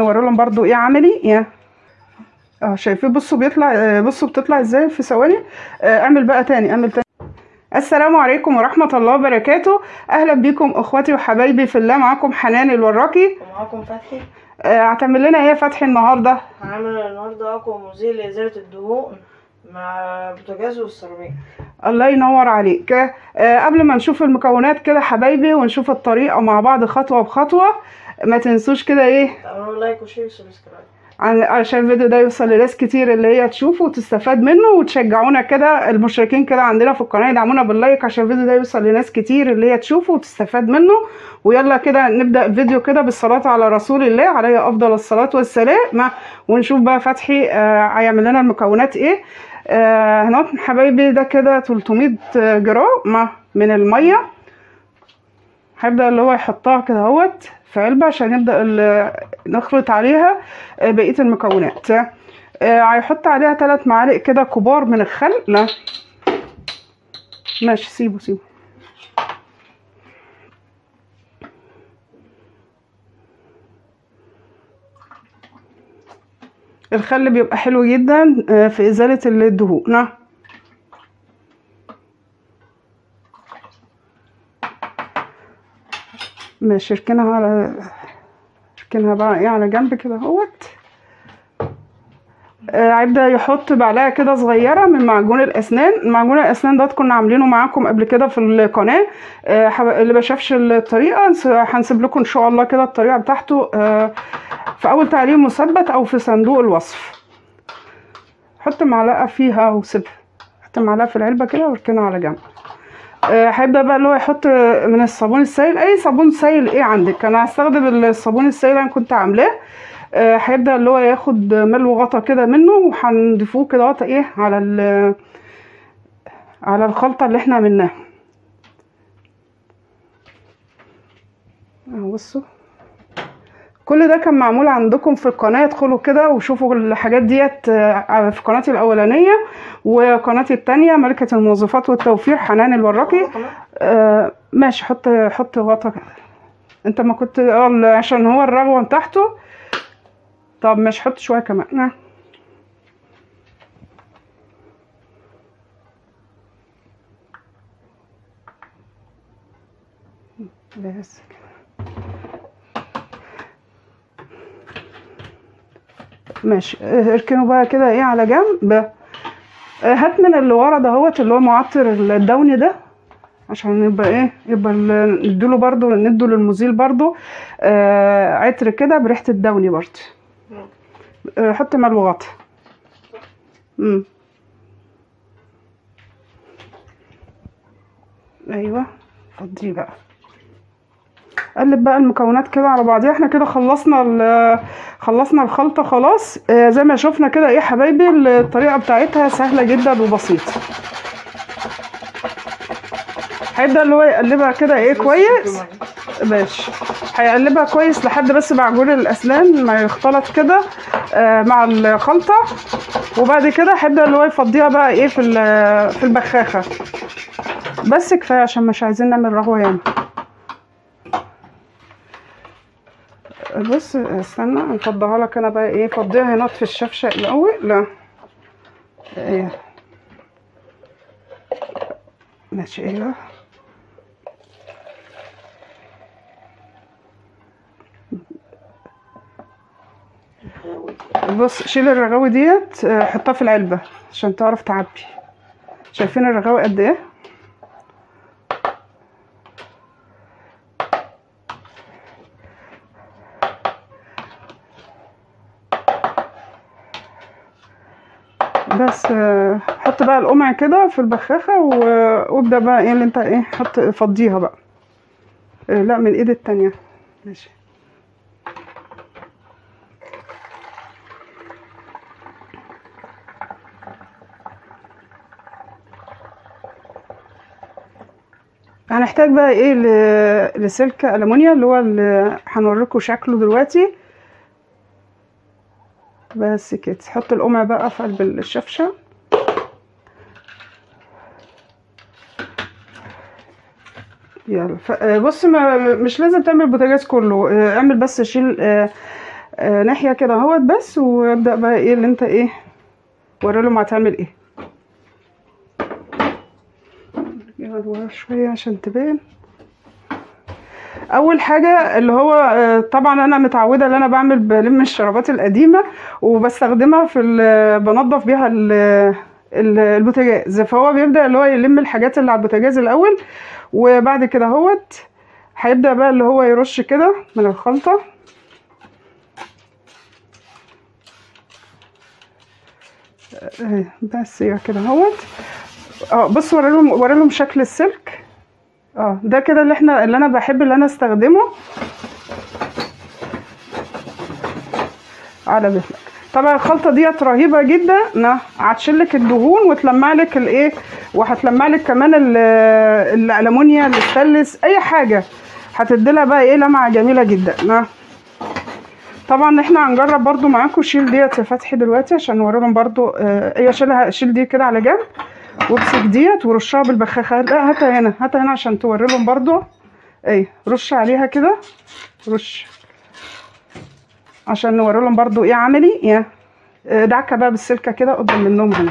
نوري لهم برضو ايه عملي يا اه شايفين بصوا بيطلع آه، بصوا بتطلع ازاي في ثواني آه، اعمل بقى تاني اعمل تاني السلام عليكم ورحمة الله وبركاته أهلا بكم أخواتي وحبايبي في الله معاكم حنان الوراكي ومعاكم فتحي آه، هتعمل لنا ايه يا فتحي النهارده هنعمل النهارده اقوى مزيل لازالة الدهون مع البوتاجاز والسيراميك الله ينور عليك آه، قبل ما نشوف المكونات كده حبايبي ونشوف الطريقة مع بعض خطوة بخطوة ما تنسوش كده ايه تعملوا لايك وشير وسبسكرايب عن- علشان الفيديو ده يوصل لناس كتير اللي هي تشوفه وتستفاد منه وتشجعونا كده المشتركين كده عندنا في القناه يدعمونا باللايك عشان الفيديو ده يوصل لناس كتير اللي هي تشوفه وتستفاد منه ويلا كده نبدا الفيديو كده بالصلاه على رسول الله عليه افضل الصلاه والسلام مع- ونشوف بقى فتحي آه، هيعمل لنا المكونات ايه آه، هنحط حبايبي ده كده 300 جرام مع- من الميه هيبدا اللي هو يحطها كده اهوت في علبه عشان نبدا ال- نخلط عليها آه، بقيه المكونات آه، هيحط عليها ثلاث معالق كده كبار من الخل لا ماشي سيبه سيبه الخل بيبقى حلو جدا آه، في ازاله الدهون نعم ماشي اركنها على اركنها بقى ايه على جنب كده اهوت آه، هيبدأ يحط معلقة كده صغيرة من معجون الأسنان معجون الأسنان ده كنا عاملينه معاكم قبل كده في القناة آه، حب- اللي ما شافش الطريقة نس- هنسيب لكم إن شاء الله كده الطريقة بتاعته آه، في أول تعليم مثبت أو في صندوق الوصف حط معلقة فيها وسيبها حط معلقة في العلبة كده واركنها على جنب آه، هيبدأ بقى اللي هو يحط من الصابون السائل أي صابون سائل إيه عندك أنا هستخدم الصابون السائل اللي أنا كنت عاملاه آه، هيبدأ اللي هو ياخد ملو غطا كده منه وهنضيفوه كده غطا ايه على ال على الخلطة اللي احنا عملناها اهو بصوا كل ده كان معمول عندكم في القناة ادخلوا كده وشوفوا الحاجات ديت آه، في قناتي الأولانية وقناتي التانية ملكة الموظفات والتوفير حنان الوراقي آه ماشي حط حط غطا كده. انت ما كنت اه عشان هو الرغوة بتاعته طب مش حط شويه كمان نعم. بس كده ماشي اه، اركنه بقى كده ايه على جنب اه، هات من اللي ورا دهوت اللي هو معطر الدوني ده عشان يبقى ايه يبقى ال- نديله برضو ندوا للمزيل برضو آه عطر كده بريحه الدوني برضو آه، حط ملو غطا امم ايوه فضيه بقى قلب بقى المكونات كده على بعضيها احنا كده خلصنا ال- خلصنا الخلطه خلاص آه، زي ما شفنا كده ايه حبايبي الطريقه بتاعتها سهله جدا وبسيطه هيبدا اللي هو يقلبها كده ايه كويس ماشي هيقلبها كويس لحد بس معجون الاسنان ما يختلط كده آه، مع الخلطه وبعد كده هيبدا اللي هو يفضيها بقى ايه في ال- في البخاخه بس كفايه عشان مش عايزين نعمل رغوه ياما بص استنى نفضيها لك انا بقى ايه فضيها هنا في الشفشه الاول لا ايه ماشي ايوه بص شيل الرغاوي ديت آه، حطها في العلبة عشان تعرف تعبي شايفين الرغاوي قد ايه بس آه، حط بقى القمع كده في البخاخة و- وابدأ بقى ايه اللي انت ايه حط فضيها بقى آه، لا من ايد التانية ماشي هنحتاج بقى ايه ل- لسلك ألمونيا اللي هو اللي هنوريكم شكله دلوقتي بس كده تحط القمع بقى في قلب الشفشة يلا ف- آه، بص ما مش لازم تعمل البوتاجاز كله آه، اعمل بس شيل آه، آه ناحيه كده اهوت بس وابدا بقى ايه اللي انت ايه وري لهم هتعمل ايه نرجع لورا شويه عشان تبان اول حاجه اللي هو آه، طبعا انا متعوده ان انا بعمل بلم الشرابات القديمه وبستخدمها في ال- بنضف بيها ال- ال- البوتاجاز فهو بيبدا اللي هو يلم الحاجات اللي على البوتاجاز الاول وبعد كده هوت هيبدا بقى اللي هو يرش كده من الخلطه آه، بس يا كده اهوت اه بص وري لهم وري لهم شكل السلك اه ده كده اللي احنا اللي انا بحب اللي انا استخدمه على مثلك طبعا الخلطه ديت رهيبه جدا نا هتشيلك الدهون وتلمع لك الايه وهتلمع لك كمان ال- الالومنيا الاستانلس اي حاجه هتديلها بقى ايه لمعه جميله جدا نا طبعا احنا هنجرب برضو معاكم شيل ديت يا فتحي دلوقتي عشان نوري لهم برضو اه هي شيلها شيل دي كده على جنب وامسك ديت ورشها بالبخاخه لا هاتها هنا هاتها هنا عشان توري لهم برضو ايه رش عليها كده رش عشان نوري لهم برضو ايه عملي يا اه دعكه بقى بالسلكه كده قدام منهم هنا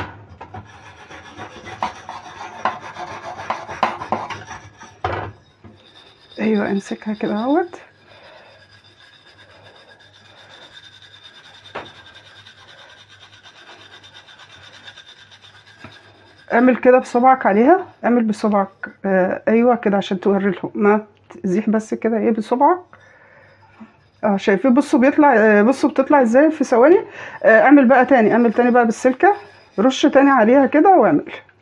ايوه امسكها كده اهوت اعمل كده بصبعك عليها اعمل بصبعك آه ايوه كده عشان توري لهم ما تزيح بس كده ايه بصبعك اه شايفين بصوا بيطلع آه بصوا بتطلع ازاي في ثواني آه اعمل بقى تاني اعمل تاني بقى بالسلكه رش تاني عليها كده واعمل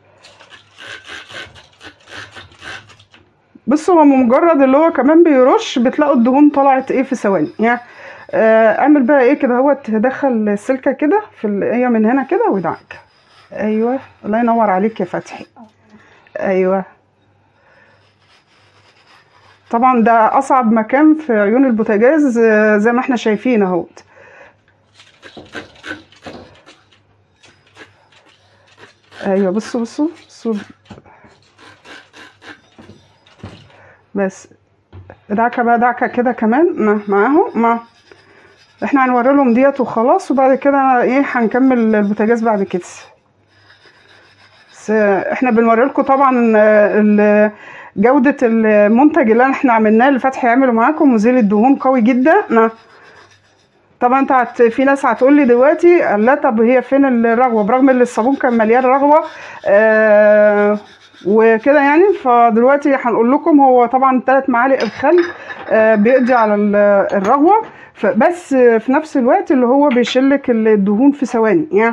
بصوا هو مجرد اللي هو كمان بيرش بتلاقوا الدهون طلعت ايه في ثواني يعني آه اعمل بقى ايه كده هو تدخل السلكه كده في ال- هي من هنا كده ويدعك ايوه الله ينور عليك يا فتحي ايوه طبعا ده اصعب مكان في عيون البوتاجاز آه، زي ما احنا شايفين اهوت ايوه بصوا بصوا بصوا بس دعكه بقى دعكه كده كمان مع- معاهم مع احنا هنوري لهم ديت وخلاص وبعد كده ايه هنكمل البوتاجاز بعد كده بس احنا بنوري لكم طبعا آه، ال- جودة المنتج اللي احنا عملناه اللي فتحي يعمله معاكم مزيل الدهون قوي جدا ما- طبعا انت هت... في ناس هتقول لي دلوقتي لا طب هي فين الرغوه برغم ان الصابون كان مليان رغوه آه وكده يعني فدلوقتي هنقول لكم هو طبعا ثلاث معالق الخل آه بيقضي على ال- الرغوه فبس في نفس الوقت اللي هو بيشلك الدهون في ثواني يعني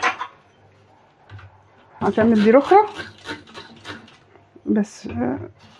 هتعمل دي رخرة بس آه،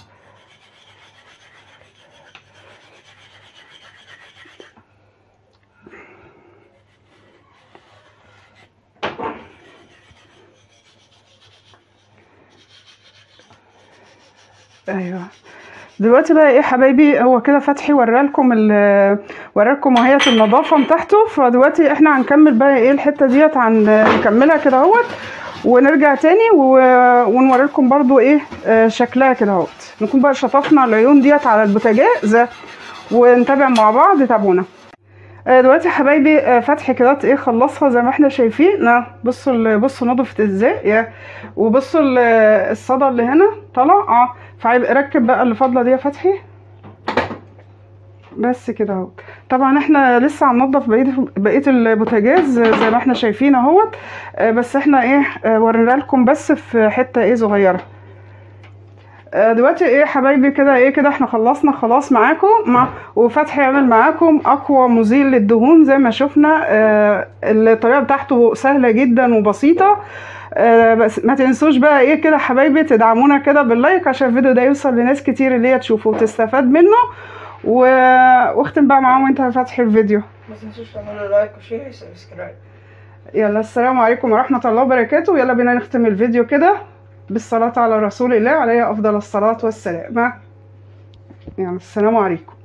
ايوه دلوقتي بقى ايه حبايبي هو كده فتحي ورالكم ال ورالكم وهي النظافه بتاعته فدلوقتي احنا هنكمل بقى ايه الحته ديت هنكملها كده اهوت ونرجع تاني و- ونوريلكم برضو ايه آه، شكلها كده اهوت نكون بقى شطفنا العيون ديت على البوتاجاز ونتابع مع بعض تابعونا آه، دلوقتي يا حبايبي آه، فتحي كده ايه خلصها زي ما احنا شايفين نا، بصوا ال- بصوا نضفت ازاي يا وبصوا ال- الصدى اللي هنا طلع اه فركب بقى اللي فاضله دي يا فتحي بس كده اهو طبعا احنا لسه هننضف بقيه بقيه البوتاجاز زي ما احنا شايفين اهوت آه، بس احنا ايه آه، ورينا لكم بس في حته ايه صغيره آه، دلوقتي ايه حبايبي كده ايه كده احنا خلصنا خلاص معاكم مع وفتحي يعمل معاكم اقوى مزيل للدهون زي ما شفنا آه، الطريقه بتاعته سهله جدا وبسيطه آه، بس ما تنسوش بقى ايه كده حبايبي تدعمونا كده باللايك عشان الفيديو ده يوصل لناس كتير اللي هي تشوفه وتستفاد منه و... واختم بقى معاهم انت يا فتحي الفيديو ما تنسوش تعملوا لايك وشير وسبسكرايب يلا السلام عليكم ورحمة الله وبركاته يلا بينا نختم الفيديو كده بالصلاة على رسول الله عليه أفضل الصلاة والسلام يلا السلام عليكم